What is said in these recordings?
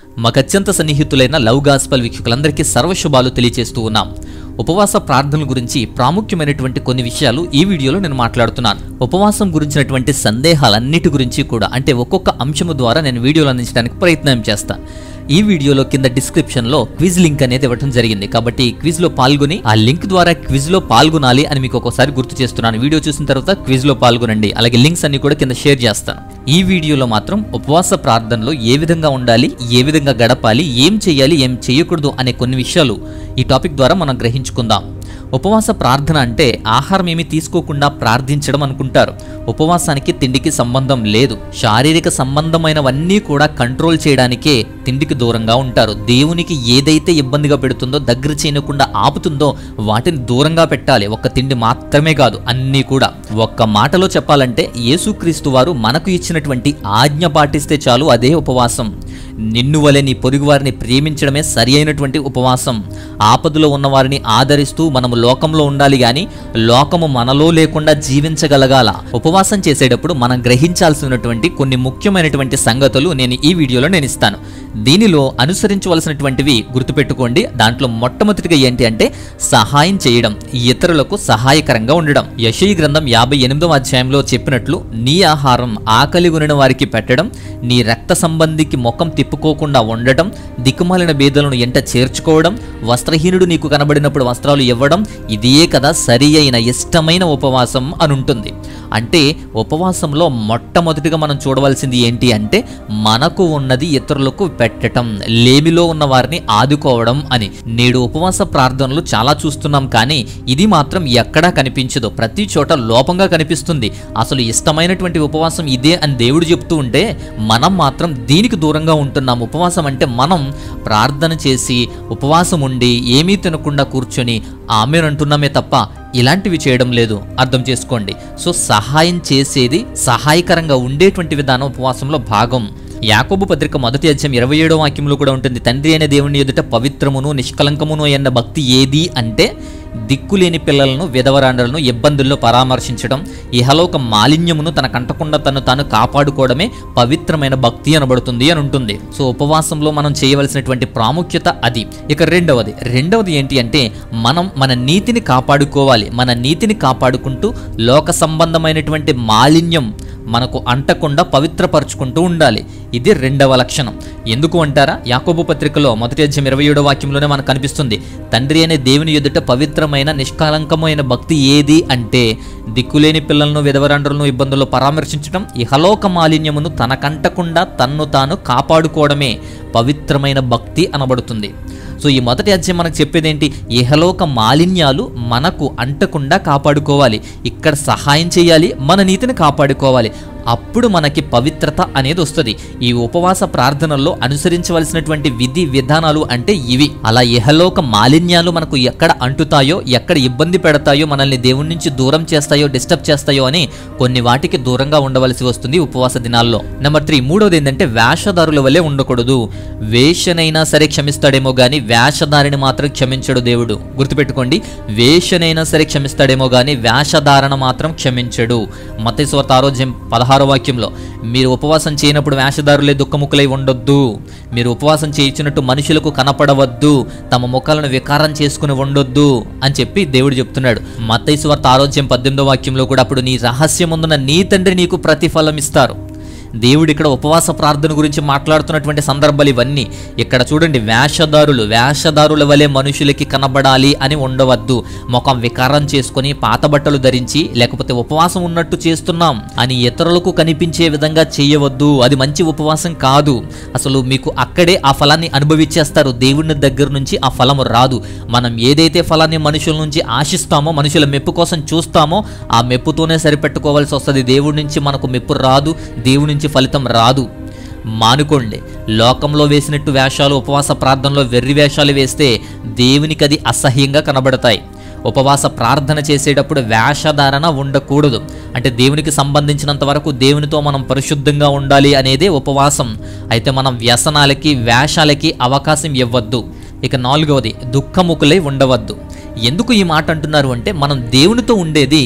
మాకు అత్యంత సన్నిహితులైన love gospel వీక్షకులందరికీ సర్వశుభాలు తెలియజేస్తూ ఉన్నాం ఉపవాస ప్రార్థనల గురించి ప్రాముఖ్యమైనటువంటి కొన్ని విషయాలు ఈ వీడియోలో నేను మాట్లాడుతున్నాను ఉపవాసం గురించినటువంటి సందేహాలన్నిటి గురించి కూడా అంటే ఒక్కొక్క అంశము ద్వారా నేను వీడియోలు అందించడానికి ప్రయత్నం చేస్తాను ఈ వీడియోలో కింద డిస్క్రిప్షన్ లో క్విజ్ లింక్ అనేది ఇవ్వడం జరిగింది కాబట్టి క్విజ్ లో పాల్గొని ఆ లింక్ ద్వారా క్విజ్ లో పాల్గొనాలి అని మీకు ఒకసారి గుర్తు చేస్తున్నాను వీడియో చూసిన తర్వాత క్విజ్ లో పాల్గొనండి అలాగే లింక్స్ అన్ని కూడా కింద షేర్ చేస్తాను ఈ వీడియోలో మాత్రం ఉపవాస ప్రార్థనలో ఏ విధంగా ఉండాలి ఏ విధంగా గడపాలి ఏం చేయాలి ఏం చేయకూడదు అనే కొన్ని విషయాలు ఈ టాపిక్ ద్వారా మనం గ్రహించుకుందాం ఉపవాస ప్రార్థన అంటే ఆహారం ఏమీ తీసుకోకుండా ప్రార్థించడం అనుకుంటారు ఉపవాసానికి తిండికి సంబంధం లేదు శారీరక సంబంధమైనవన్నీ కూడా కంట్రోల్ చేయడానికే తిండికి దూరంగా ఉంటారు దేవునికి ఏదైతే ఇబ్బందిగా పెడుతుందో దగ్గర చేయకుండా ఆపుతుందో వాటిని దూరంగా పెట్టాలి ఒక్క తిండి మాత్రమే కాదు అన్నీ కూడా ఒక్క మాటలో చెప్పాలంటే యేసుక్రీస్తు వారు మనకు ఇచ్చినటువంటి ఆజ్ఞ పాటిస్తే చాలు అదే ఉపవాసం నిన్ను వలె నీ పొరుగు వారిని ప్రేమించడమే సరి అయినటువంటి ఉపవాసం ఆపదలో ఉన్న వారిని ఆదరిస్తూ మనము లోకంలో ఉండాలి గాని లోకము మనలో లేకుండా జీవించగలగాల ఉపవాసం చేసేటప్పుడు మనం గ్రహించాల్సినటువంటి కొన్ని ముఖ్యమైనటువంటి సంగతులు నేను ఈ వీడియోలో నేను ఇస్తాను దీనిలో అనుసరించవలసినటువంటివి గుర్తుపెట్టుకోండి దాంట్లో మొట్టమొదటిగా ఏంటి అంటే సహాయం చేయడం ఇతరులకు సహాయకరంగా ఉండడం యశయి గ్రంథం యాభై ఎనిమిదవ అధ్యాయంలో చెప్పినట్లు నీ ఆహారం ఆకలి కొనిన వారికి పెట్టడం నీ రక్త సంబంధికి ముఖం తిప్పుకోకుండా ఉండటం దిక్కుమాలిన బేదలను ఎంట చేర్చుకోవడం వస్త్రహీనుడు నీకు కనబడినప్పుడు వస్త్రాలు ఇవ్వడం ఇదే కదా సరి అయిన ఇష్టమైన ఉపవాసం అని ఉంటుంది అంటే ఉపవాసంలో మొట్టమొదటిగా మనం చూడవలసింది ఏంటి అంటే మనకు ఉన్నది ఇతరులకు పెట్టటం లేమిలో ఉన్న వారిని ఆదుకోవడం అని నేడు ఉపవాస ప్రార్థనలు చాలా చూస్తున్నాం కానీ ఇది మాత్రం ఎక్కడా కనిపించదు ప్రతి చోట లోపంగా కనిపిస్తుంది అసలు ఇష్టమైనటువంటి ఉపవాసం ఇదే అని దేవుడు చెప్తూ ఉంటే మనం మాత్రం దీనికి దూరంగా ఉంటున్నాం ఉపవాసం అంటే మనం ప్రార్థన చేసి ఉపవాసం ఉండి ఏమీ తినకుండా కూర్చొని ఆమెనంటున్నామే తప్ప ఇలాంటివి చేయడం లేదు అర్థం చేసుకోండి సో సహాయం చేసేది సహాయకరంగా ఉండేటువంటి విధానం ఉపవాసంలో భాగం యాకోబు పత్రిక మొదటి అధ్యాయం ఇరవై ఏడో వాక్యంలో కూడా ఉంటుంది తండ్రి అనే దేవుని ఎదుట పవిత్రమును నిష్కలంకమును అన్న భక్తి ఏది అంటే దిక్కులేని పిల్లలను విధవరాండలను ఇబ్బందుల్లో పరామర్శించడం ఇహలోక మాలిన్యమును తన కంటకుండా తను తాను కాపాడుకోవడమే పవిత్రమైన భక్తి అనబడుతుంది అని ఉంటుంది సో ఉపవాసంలో మనం చేయవలసినటువంటి ప్రాముఖ్యత అది ఇక రెండవది రెండవది ఏంటి అంటే మనం మన నీతిని కాపాడుకోవాలి మన నీతిని కాపాడుకుంటూ లోక సంబంధమైనటువంటి మాలిన్యం మనకు అంటకుండా పవిత్రపరుచుకుంటూ ఉండాలి ఇది రెండవ లక్షణం ఎందుకు అంటారా యాకోబు పత్రికలో మొదటి అధ్యాయం ఇరవై ఏడో వాక్యంలోనే మనకు కనిపిస్తుంది తండ్రి అనే దేవుని ఎదుట పవిత్రమైన నిష్కలంకమైన భక్తి ఏది అంటే దిక్కులేని పిల్లలను విధవరండ్రులను ఇబ్బందుల్లో పరామర్శించడం ఇహలోక మాలిన్యమును తనకంటకుండా తన్ను తాను కాపాడుకోవడమే పవిత్రమైన భక్తి అనబడుతుంది సో ఈ మొదటి అధ్యాయం మనకు చెప్పేది ఏంటి ఇహలోక మాలిన్యాలు మనకు అంటకుండా కాపాడుకోవాలి ఇక్కడ సహాయం చేయాలి మన నీతిని కాపాడుకోవాలి అప్పుడు మనకి పవిత్రత అనేది వస్తుంది ఈ ఉపవాస ప్రార్థనల్లో అనుసరించవలసినటువంటి విధి విధానాలు అంటే ఇవి అలా ఇహలోక మాలిన్యాలు మనకు ఎక్కడ అంటుతాయో ఎక్కడ ఇబ్బంది పెడతాయో మనల్ని దేవుడి నుంచి దూరం చేస్తాయో డిస్టర్బ్ చేస్తాయో అని కొన్ని వాటికి దూరంగా ఉండవలసి వస్తుంది ఉపవాస దినాల్లో నెంబర్ త్రీ మూడవది ఏంటంటే వేషధారుల వల్లే ఉండకూడదు వేషనైనా సరే క్షమిస్తాడేమో గాని వేషధారిని మాత్రం క్షమించడు దేవుడు గుర్తుపెట్టుకోండి వేషనైనా సరే క్షమిస్తాడేమో గాని వేషధారణ మాత్రం క్షమించడు మతేశ్వర ఆరోగ్యం పదహారో వాక్యంలో మీరు ఉపవాసం చేయనప్పుడు వేషధారులే దుఃఖముఖులై ఉండొద్దు మీరు ఉపవాసం చేయించినట్టు మనుషులకు కనపడవద్దు తమ ముఖాలను వికారం చేసుకుని ఉండొద్దు అని చెప్పి దేవుడు చెప్తున్నాడు మతైశ్వర ఆరోగ్యం పద్దెనిమిదో వాక్యంలో కూడా అప్పుడు నీ రహస్యముందున నీ తండ్రి నీకు ప్రతిఫలం ఇస్తారు దేవుడు ఇక్కడ ఉపవాస ప్రార్థన గురించి మాట్లాడుతున్నటువంటి సందర్భాలు ఇవన్నీ ఇక్కడ చూడండి వేషధారులు వేషధారుల వలె మనుషులకి కనబడాలి అని ఉండవద్దు ముఖం వికారం చేసుకొని పాత బట్టలు ధరించి లేకపోతే ఉపవాసం ఉన్నట్టు చేస్తున్నాం అని ఇతరులకు కనిపించే విధంగా చేయవద్దు అది మంచి ఉపవాసం కాదు అసలు మీకు అక్కడే ఆ ఫలాన్ని అనుభవించేస్తారు దేవుని దగ్గర నుంచి ఆ ఫలము రాదు మనం ఏదైతే ఫలాన్ని మనుషుల నుంచి ఆశిస్తామో మనుషుల మెప్పు కోసం చూస్తామో ఆ మెప్పుతోనే సరిపెట్టుకోవాల్సి వస్తుంది దేవుడి నుంచి మనకు మెప్పు రాదు దేవుడి నుంచి ఫలితం రాదు మానుకోండి లోకంలో వేసినట్టు వేషాలు ఉపవాస ప్రార్థనలో వెర్రి వేషాలు వేస్తే దేవునికి అది అసహ్యంగా కనబడతాయి ఉపవాస ప్రార్థన చేసేటప్పుడు వేషధారణ ఉండకూడదు అంటే దేవునికి సంబంధించినంత వరకు దేవునితో మనం పరిశుద్ధంగా ఉండాలి అనేదే ఉపవాసం అయితే మనం వ్యసనాలకి వేషాలకి అవకాశం ఇవ్వద్దు ఇక నాలుగవది దుఃఖముఖులై ఉండవద్దు ఎందుకు ఈ మాట అంటున్నారు అంటే మనం దేవునితో ఉండేది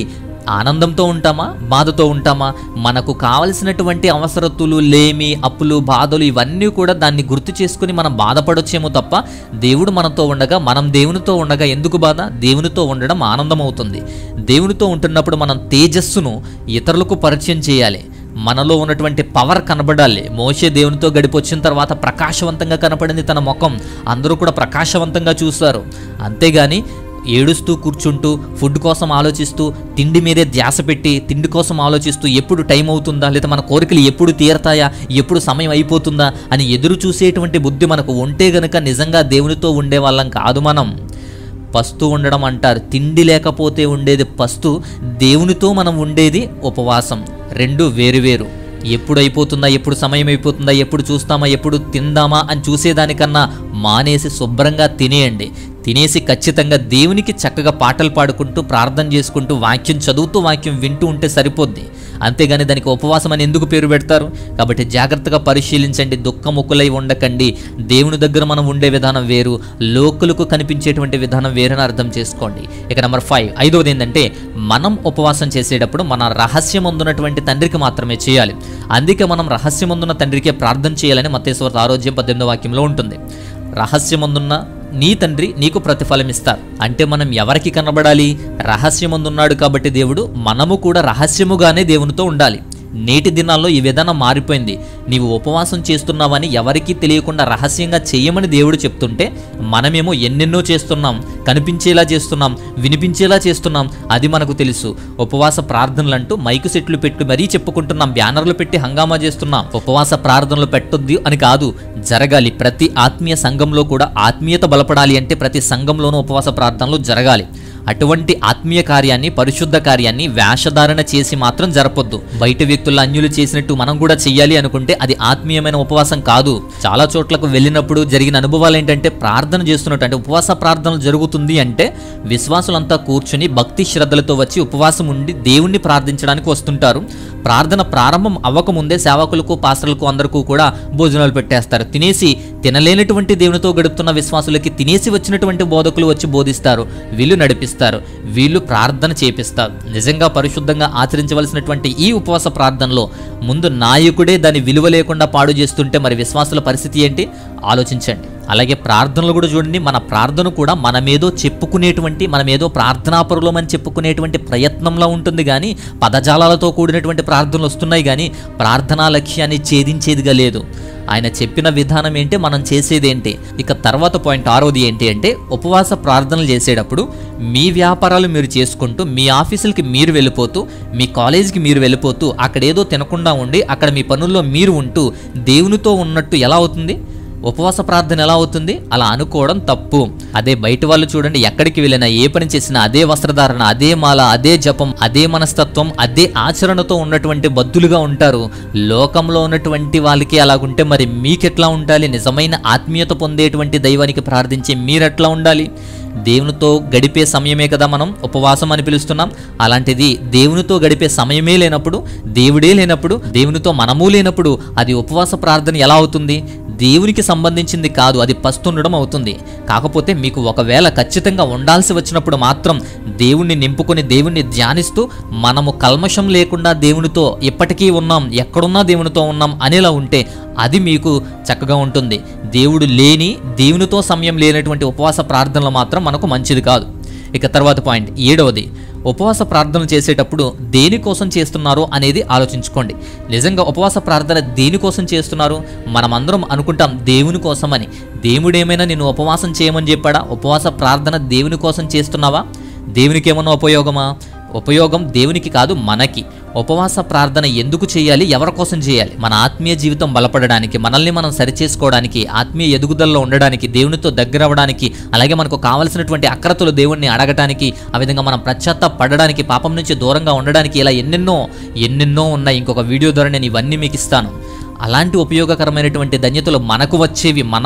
ఆనందంతో ఉంటామా బాధతో ఉంటామా మనకు కావలసినటువంటి అవసరతులు లేమి అప్పులు బాధలు ఇవన్నీ కూడా దాన్ని గుర్తు చేసుకుని మనం బాధపడొచ్చేమో తప్ప దేవుడు మనతో ఉండగా మనం దేవునితో ఉండగా ఎందుకు బాధ దేవునితో ఉండడం ఆనందం అవుతుంది దేవునితో ఉంటున్నప్పుడు మనం తేజస్సును ఇతరులకు పరిచయం చేయాలి మనలో ఉన్నటువంటి పవర్ కనబడాలి మోషే దేవునితో గడిపొచ్చిన తర్వాత ప్రకాశవంతంగా కనపడింది తన ముఖం అందరూ కూడా ప్రకాశవంతంగా చూస్తారు అంతేగాని ఏడుస్తూ కూర్చుంటూ ఫుడ్ కోసం ఆలోచిస్తూ తిండి మీదే ధ్యాస పెట్టి తిండి కోసం ఆలోచిస్తూ ఎప్పుడు టైం అవుతుందా లేదా మన కోరికలు ఎప్పుడు తీరతాయా ఎప్పుడు సమయం అయిపోతుందా అని ఎదురు చూసేటువంటి బుద్ధి మనకు ఉంటే గనుక నిజంగా దేవునితో ఉండే వాళ్ళం కాదు మనం పస్తు ఉండడం అంటారు తిండి లేకపోతే ఉండేది పస్తు దేవునితో మనం ఉండేది ఉపవాసం రెండు వేరువేరు ఎప్పుడు అయిపోతుందా ఎప్పుడు సమయం అయిపోతుందా ఎప్పుడు చూస్తామా ఎప్పుడు తిందామా అని చూసేదానికన్నా మానేసి శుభ్రంగా తినేయండి తినేసి ఖచ్చితంగా దేవునికి చక్కగా పాటలు పాడుకుంటూ ప్రార్థన చేసుకుంటూ వాక్యం చదువుతూ వాక్యం వింటూ ఉంటే సరిపోద్ది అంతేగాని దానికి ఉపవాసం అని ఎందుకు పేరు పెడతారు కాబట్టి జాగ్రత్తగా పరిశీలించండి దుఃఖముక్కులై ఉండకండి దేవుని దగ్గర మనం ఉండే విధానం వేరు లోకులకు కనిపించేటువంటి విధానం వేరని అర్థం చేసుకోండి ఇక నెంబర్ ఫైవ్ ఐదవది ఏంటంటే మనం ఉపవాసం చేసేటప్పుడు మన రహస్యం అందున్నటువంటి తండ్రికి మాత్రమే చేయాలి అందుకే మనం రహస్యం అందున్న తండ్రికే ప్రార్థన చేయాలని మతేశ్వర ఆరోగ్యం పద్దెనిమిది వాక్యంలో ఉంటుంది రహస్యమందున్న నీ తండ్రి నీకు ప్రతిఫలం ఇస్తారు అంటే మనం ఎవరికి కనబడాలి రహస్యమందున్నాడు కాబట్టి దేవుడు మనము కూడా రహస్యముగానే దేవునితో ఉండాలి నేటి దినాల్లో ఈ విధానం మారిపోయింది నీవు ఉపవాసం చేస్తున్నావని ఎవరికీ తెలియకుండా రహస్యంగా చేయమని దేవుడు చెప్తుంటే మనమేమో ఎన్నెన్నో చేస్తున్నాం కనిపించేలా చేస్తున్నాం వినిపించేలా చేస్తున్నాం అది మనకు తెలుసు ఉపవాస ప్రార్థనలు అంటూ మైకు సెట్లు పెట్టి మరీ చెప్పుకుంటున్నాం బ్యానర్లు పెట్టి హంగామా చేస్తున్నాం ఉపవాస ప్రార్థనలు పెట్టొద్దు అని కాదు జరగాలి ప్రతి ఆత్మీయ సంఘంలో కూడా ఆత్మీయత బలపడాలి అంటే ప్రతి సంఘంలోనూ ఉపవాస ప్రార్థనలు జరగాలి అటువంటి ఆత్మీయ కార్యాన్ని పరిశుద్ధ కార్యాన్ని వేషధారణ చేసి మాత్రం జరపొద్దు బయట వ్యక్తుల అన్యులు చేసినట్టు మనం కూడా చెయ్యాలి అనుకుంటే అది ఆత్మీయమైన ఉపవాసం కాదు చాలా చోట్లకు వెళ్ళినప్పుడు జరిగిన అనుభవాలు ఏంటంటే ప్రార్థన చేస్తున్నట్టు అంటే ఉపవాస ప్రార్థనలు జరుగుతుంది అంటే విశ్వాసులంతా కూర్చుని భక్తి శ్రద్ధలతో వచ్చి ఉపవాసం ఉండి దేవుణ్ణి ప్రార్థించడానికి వస్తుంటారు ప్రార్థన ప్రారంభం అవ్వకముందే సేవకులకు పాస్టర్లకు అందరికీ కూడా భోజనాలు పెట్టేస్తారు తినేసి తినలేనటువంటి దేవునితో గడుపుతున్న విశ్వాసులకి తినేసి వచ్చినటువంటి బోధకులు వచ్చి బోధిస్తారు వీళ్ళు నడిపిస్తారు వీళ్ళు ప్రార్థన చేపిస్తారు నిజంగా పరిశుద్ధంగా ఆచరించవలసినటువంటి ఈ ఉపవాస ప్రార్థనలో ముందు నాయకుడే దాని విలువ లేకుండా పాడు చేస్తుంటే మరి విశ్వాసుల పరిస్థితి ఏంటి ఆలోచించండి అలాగే ప్రార్థనలు కూడా చూడండి మన ప్రార్థన కూడా మనమేదో చెప్పుకునేటువంటి మనమేదో ప్రార్థనాపరులమని చెప్పుకునేటువంటి ప్రయత్నంలో ఉంటుంది కానీ పదజాలాలతో కూడినటువంటి ప్రార్థనలు వస్తున్నాయి కానీ ప్రార్థనా లక్ష్యాన్ని ఛేదించేదిగా లేదు ఆయన చెప్పిన విధానం ఏంటి మనం చేసేది ఏంటి ఇక తర్వాత పాయింట్ ఆరోది ఏంటి అంటే ఉపవాస ప్రార్థనలు చేసేటప్పుడు మీ వ్యాపారాలు మీరు చేసుకుంటూ మీ ఆఫీసులకి మీరు వెళ్ళిపోతూ మీ కాలేజీకి మీరు వెళ్ళిపోతూ అక్కడ ఏదో తినకుండా ఉండి అక్కడ మీ పనుల్లో మీరు ఉంటూ దేవునితో ఉన్నట్టు ఎలా అవుతుంది ఉపవాస ప్రార్థన ఎలా అవుతుంది అలా అనుకోవడం తప్పు అదే బయట వాళ్ళు చూడండి ఎక్కడికి వెళ్ళినా ఏ పని చేసినా అదే వస్త్రధారణ అదే మాల అదే జపం అదే మనస్తత్వం అదే ఆచరణతో ఉన్నటువంటి బద్దులుగా ఉంటారు లోకంలో ఉన్నటువంటి వాళ్ళకి అలాగుంటే మరి మీకెట్లా ఉండాలి నిజమైన ఆత్మీయత పొందేటువంటి దైవానికి ప్రార్థించే మీరెట్లా ఉండాలి దేవునితో గడిపే సమయమే కదా మనం ఉపవాసం అని పిలుస్తున్నాం అలాంటిది దేవునితో గడిపే సమయమే లేనప్పుడు దేవుడే లేనప్పుడు దేవునితో మనము లేనప్పుడు అది ఉపవాస ప్రార్థన ఎలా అవుతుంది దేవునికి సంబంధించింది కాదు అది పస్తుండడం అవుతుంది కాకపోతే మీకు ఒకవేళ ఖచ్చితంగా ఉండాల్సి వచ్చినప్పుడు మాత్రం దేవుణ్ణి నింపుకొని దేవుణ్ణి ధ్యానిస్తూ మనము కల్మషం లేకుండా దేవునితో ఇప్పటికీ ఉన్నాం ఎక్కడున్నా దేవునితో ఉన్నాం అనేలా ఉంటే అది మీకు చక్కగా ఉంటుంది దేవుడు లేని దేవునితో సమయం లేనటువంటి ఉపవాస ప్రార్థనలు మాత్రం మనకు మంచిది కాదు ఇక తర్వాత పాయింట్ ఏడవది ఉపవాస ప్రార్థనలు చేసేటప్పుడు దేనికోసం చేస్తున్నారో అనేది ఆలోచించుకోండి నిజంగా ఉపవాస ప్రార్థన దేనికోసం చేస్తున్నారు మనమందరం అనుకుంటాం దేవుని కోసమని దేవుడేమైనా నిన్ను ఉపవాసం చేయమని చెప్పాడా ఉపవాస ప్రార్థన దేవుని కోసం చేస్తున్నావా దేవునికి ఏమన్నా ఉపయోగమా ఉపయోగం దేవునికి కాదు మనకి ఉపవాస ప్రార్థన ఎందుకు చేయాలి ఎవరి కోసం చేయాలి మన ఆత్మీయ జీవితం బలపడడానికి మనల్ని మనం సరిచేసుకోవడానికి ఆత్మీయ ఎదుగుదలలో ఉండడానికి దేవునితో దగ్గర అవ్వడానికి అలాగే మనకు కావలసినటువంటి అక్రతలు దేవుణ్ణి అడగటానికి ఆ విధంగా మనం పశ్చాత్తాప పడడానికి పాపం నుంచి దూరంగా ఉండడానికి ఇలా ఎన్నెన్నో ఎన్నెన్నో ఉన్నాయి ఇంకొక వీడియో ద్వారా నేను ఇవన్నీ మీకు ఇస్తాను అలాంటి ఉపయోగకరమైనటువంటి ధన్యతలు మనకు వచ్చేవి మనము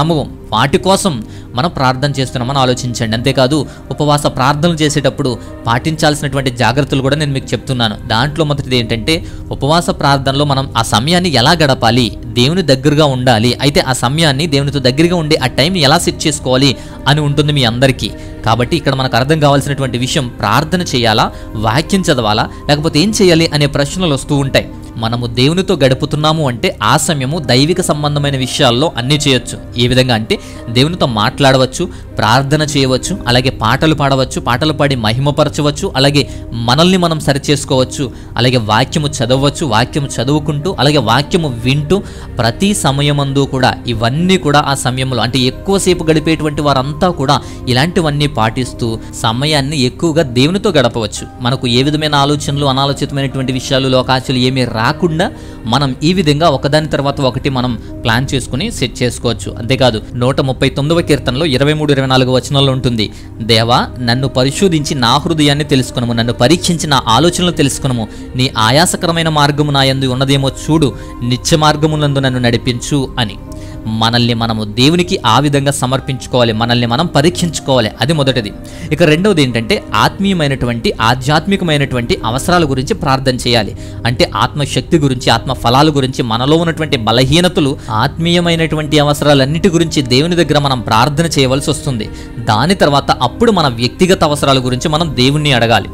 వాటి కోసం మనం ప్రార్థన చేస్తున్నామని ఆలోచించండి అంతేకాదు ఉపవాస ప్రార్థనలు చేసేటప్పుడు పాటించాల్సినటువంటి జాగ్రత్తలు కూడా నేను మీకు చెప్తున్నాను దాంట్లో మొదటిది ఏంటంటే ఉపవాస ప్రార్థనలో మనం ఆ సమయాన్ని ఎలా గడపాలి దేవుని దగ్గరగా ఉండాలి అయితే ఆ సమయాన్ని దేవునితో దగ్గరగా ఉండే ఆ టైంని ఎలా సెట్ చేసుకోవాలి అని ఉంటుంది మీ అందరికీ కాబట్టి ఇక్కడ మనకు అర్థం కావాల్సినటువంటి విషయం ప్రార్థన చేయాలా వాక్యం చదవాలా లేకపోతే ఏం చేయాలి అనే ప్రశ్నలు వస్తూ ఉంటాయి మనము దేవునితో గడుపుతున్నాము అంటే ఆ సమయము దైవిక సంబంధమైన విషయాల్లో అన్నీ చేయొచ్చు ఏ విధంగా అంటే దేవునితో మాట్లాడవచ్చు ప్రార్థన చేయవచ్చు అలాగే పాటలు పాడవచ్చు పాటలు పాడి మహిమపరచవచ్చు అలాగే మనల్ని మనం సరిచేసుకోవచ్చు అలాగే వాక్యము చదవచ్చు వాక్యము చదువుకుంటూ అలాగే వాక్యము వింటూ ప్రతి సమయమందు కూడా ఇవన్నీ కూడా ఆ సమయంలో అంటే ఎక్కువసేపు గడిపేటువంటి వారంతా కూడా ఇలాంటివన్నీ పాటిస్తూ సమయాన్ని ఎక్కువగా దేవునితో గడపవచ్చు మనకు ఏ విధమైన ఆలోచనలు అనాలోచితమైనటువంటి విషయాలు లోకాచులు ఏమీ రాకుండా మనం ఈ విధంగా ఒకదాని తర్వాత ఒకటి మనం ప్లాన్ చేసుకుని సెట్ చేసుకోవచ్చు అంతేకాదు నూట ముప్పై తొమ్మిదవ కీర్తనలో ఇరవై మూడు ఇరవై నాలుగు వచనంలో ఉంటుంది దేవా నన్ను పరిశోధించి నా హృదయాన్ని తెలుసుకునము నన్ను పరీక్షించి నా ఆలోచనలు తెలుసుకునము నీ ఆయాసకరమైన మార్గము నా యందు ఉన్నదేమో చూడు నిత్య మార్గములందు నన్ను నడిపించు అని మనల్ని మనము దేవునికి ఆ విధంగా సమర్పించుకోవాలి మనల్ని మనం పరీక్షించుకోవాలి అది మొదటిది ఇక రెండవది ఏంటంటే ఆత్మీయమైనటువంటి ఆధ్యాత్మికమైనటువంటి అవసరాల గురించి ప్రార్థన చేయాలి అంటే ఆత్మశక్తి గురించి ఆత్మ ఫలాల గురించి మనలో ఉన్నటువంటి బలహీనతలు ఆత్మీయమైనటువంటి అవసరాలన్నిటి గురించి దేవుని దగ్గర మనం ప్రార్థన చేయవలసి వస్తుంది దాని తర్వాత అప్పుడు మన వ్యక్తిగత అవసరాల గురించి మనం దేవుణ్ణి అడగాలి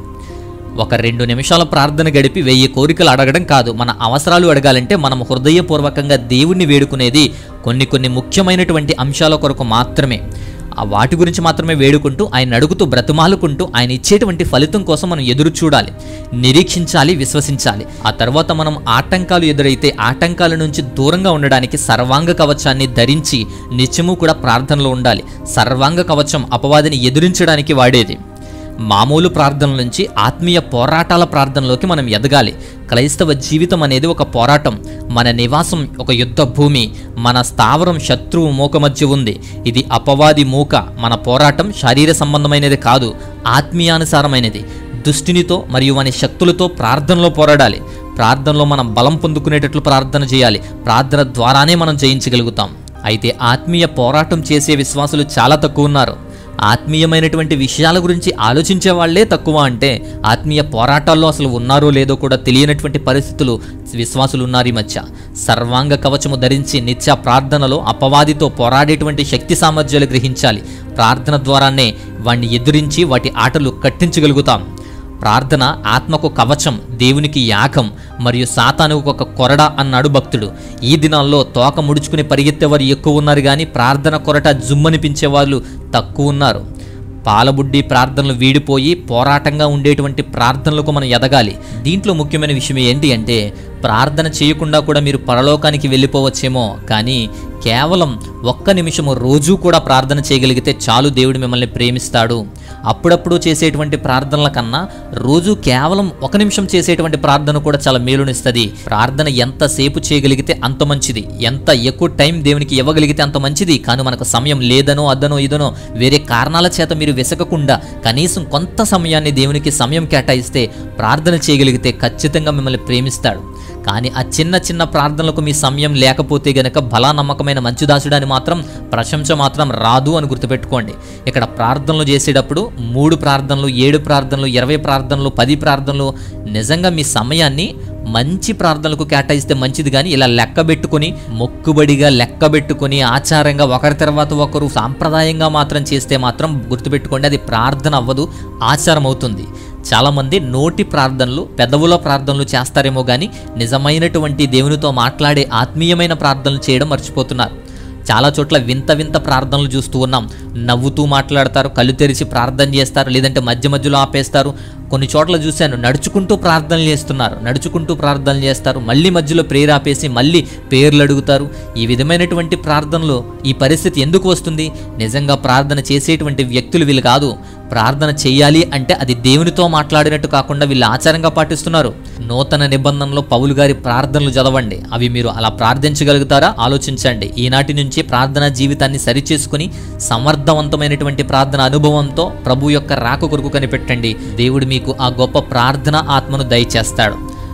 ఒక రెండు నిమిషాల ప్రార్థన గడిపి వెయ్యి కోరికలు అడగడం కాదు మన అవసరాలు అడగాలంటే మనం హృదయపూర్వకంగా దేవుణ్ణి వేడుకునేది కొన్ని కొన్ని ముఖ్యమైనటువంటి అంశాల కొరకు మాత్రమే ఆ వాటి గురించి మాత్రమే వేడుకుంటూ ఆయన అడుగుతూ బ్రతిమాలుకుంటూ ఆయన ఇచ్చేటువంటి ఫలితం కోసం మనం ఎదురు చూడాలి నిరీక్షించాలి విశ్వసించాలి ఆ తర్వాత మనం ఆటంకాలు ఎదురైతే ఆటంకాల నుంచి దూరంగా ఉండడానికి సర్వాంగ కవచాన్ని ధరించి నిత్యము కూడా ప్రార్థనలో ఉండాలి సర్వాంగ కవచం అపవాదిని ఎదురించడానికి వాడేది మామూలు ప్రార్థనల నుంచి ఆత్మీయ పోరాటాల ప్రార్థనలోకి మనం ఎదగాలి క్రైస్తవ జీవితం అనేది ఒక పోరాటం మన నివాసం ఒక యుద్ధ భూమి మన స్థావరం శత్రువు మూక మధ్య ఉంది ఇది అపవాది మూక మన పోరాటం శరీర సంబంధమైనది కాదు ఆత్మీయానుసారమైనది దుష్టినితో మరియు వాని శక్తులతో ప్రార్థనలో పోరాడాలి ప్రార్థనలో మనం బలం పొందుకునేటట్లు ప్రార్థన చేయాలి ప్రార్థన ద్వారానే మనం జయించగలుగుతాం అయితే ఆత్మీయ పోరాటం చేసే విశ్వాసులు చాలా తక్కువ ఉన్నారు ఆత్మీయమైనటువంటి విషయాల గురించి ఆలోచించే వాళ్ళే తక్కువ అంటే ఆత్మీయ పోరాటాల్లో అసలు ఉన్నారో లేదో కూడా తెలియనటువంటి పరిస్థితులు విశ్వాసులు ఉన్నారు ఈ మధ్య సర్వాంగ కవచము ధరించి నిత్య ప్రార్థనలో అపవాదితో పోరాడేటువంటి శక్తి సామర్థ్యాలు గ్రహించాలి ప్రార్థన ద్వారానే వాణ్ణి ఎదిరించి వాటి ఆటలు కట్టించగలుగుతాం ప్రార్థన ఆత్మకు కవచం దేవునికి యాగం మరియు సాతానుకు ఒక కొరడ అన్నాడు భక్తుడు ఈ దినాల్లో తోక ముడుచుకుని పరిగెత్తేవారు ఎక్కువ ఉన్నారు కానీ ప్రార్థన కొరట జుమ్మనిపించే వాళ్ళు తక్కువ ఉన్నారు పాలబుడ్డి ప్రార్థనలు వీడిపోయి పోరాటంగా ఉండేటువంటి ప్రార్థనలకు మనం ఎదగాలి దీంట్లో ముఖ్యమైన విషయం ఏంటి అంటే ప్రార్థన చేయకుండా కూడా మీరు పరలోకానికి వెళ్ళిపోవచ్చేమో కానీ కేవలం ఒక్క నిమిషము రోజు కూడా ప్రార్థన చేయగలిగితే చాలు దేవుడు మిమ్మల్ని ప్రేమిస్తాడు అప్పుడప్పుడు చేసేటువంటి ప్రార్థనల కన్నా రోజు కేవలం ఒక నిమిషం చేసేటువంటి ప్రార్థన కూడా చాలా మేలునిస్తుంది ప్రార్థన ఎంతసేపు చేయగలిగితే అంత మంచిది ఎంత ఎక్కువ టైం దేవునికి ఇవ్వగలిగితే అంత మంచిది కానీ మనకు సమయం లేదనో అదనో ఇదనో వేరే కారణాల చేత మీరు వెసకకుండా కనీసం కొంత సమయాన్ని దేవునికి సమయం కేటాయిస్తే ప్రార్థన చేయగలిగితే ఖచ్చితంగా మిమ్మల్ని ప్రేమిస్తాడు కానీ ఆ చిన్న చిన్న ప్రార్థనలకు మీ సమయం లేకపోతే గనక బలా నమ్మకమైన మంచుదాసుడని మాత్రం ప్రశంస మాత్రం రాదు అని గుర్తుపెట్టుకోండి ఇక్కడ ప్రార్థనలు చేసేటప్పుడు మూడు ప్రార్థనలు ఏడు ప్రార్థనలు ఇరవై ప్రార్థనలు పది ప్రార్థనలు నిజంగా మీ సమయాన్ని మంచి ప్రార్థనలకు కేటాయిస్తే మంచిది కానీ ఇలా లెక్క పెట్టుకొని మొక్కుబడిగా లెక్క పెట్టుకొని ఆచారంగా ఒకరి తర్వాత ఒకరు సాంప్రదాయంగా మాత్రం చేస్తే మాత్రం గుర్తుపెట్టుకోండి అది ప్రార్థన అవ్వదు ఆచారం అవుతుంది చాలామంది నోటి ప్రార్థనలు పెదవుల ప్రార్థనలు చేస్తారేమో కానీ నిజమైనటువంటి దేవునితో మాట్లాడే ఆత్మీయమైన ప్రార్థనలు చేయడం మర్చిపోతున్నారు చాలా చోట్ల వింత వింత ప్రార్థనలు చూస్తూ ఉన్నాం నవ్వుతూ మాట్లాడతారు కళ్ళు తెరిచి ప్రార్థన చేస్తారు లేదంటే మధ్య మధ్యలో ఆపేస్తారు కొన్ని చోట్ల చూశాను నడుచుకుంటూ ప్రార్థనలు చేస్తున్నారు నడుచుకుంటూ ప్రార్థనలు చేస్తారు మళ్ళీ మధ్యలో ప్రేయర్ ఆపేసి మళ్ళీ పేర్లు అడుగుతారు ఈ విధమైనటువంటి ప్రార్థనలో ఈ పరిస్థితి ఎందుకు వస్తుంది నిజంగా ప్రార్థన చేసేటువంటి వ్యక్తులు వీళ్ళు కాదు ప్రార్థన చేయాలి అంటే అది దేవునితో మాట్లాడినట్టు కాకుండా వీళ్ళు ఆచారంగా పాటిస్తున్నారు నూతన నిబంధనలో పౌలు గారి ప్రార్థనలు చదవండి అవి మీరు అలా ప్రార్థించగలుగుతారా ఆలోచించండి ఈనాటి నుంచి ప్రార్థనా జీవితాన్ని సరిచేసుకుని సమర్థవంతమైనటువంటి ప్రార్థన అనుభవంతో ప్రభు యొక్క రాక కొరకు కనిపెట్టండి దేవుడు మీకు ఆ గొప్ప ప్రార్థన ఆత్మను దయచేస్తాడు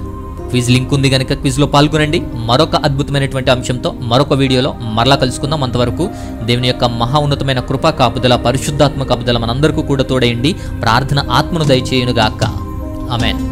క్విజ్ లింక్ ఉంది కనుక క్విజ్లో పాల్గొనండి మరొక అద్భుతమైనటువంటి అంశంతో మరొక వీడియోలో మరలా కలుసుకుందాం అంతవరకు దేవుని యొక్క మహా ఉన్నతమైన కృపా కాపుదల పరిశుద్ధాత్మ కాపుదల మనందరికీ కూడా తోడేయండి ప్రార్థన ఆత్మను దయచేయునుగాక ఆమెన్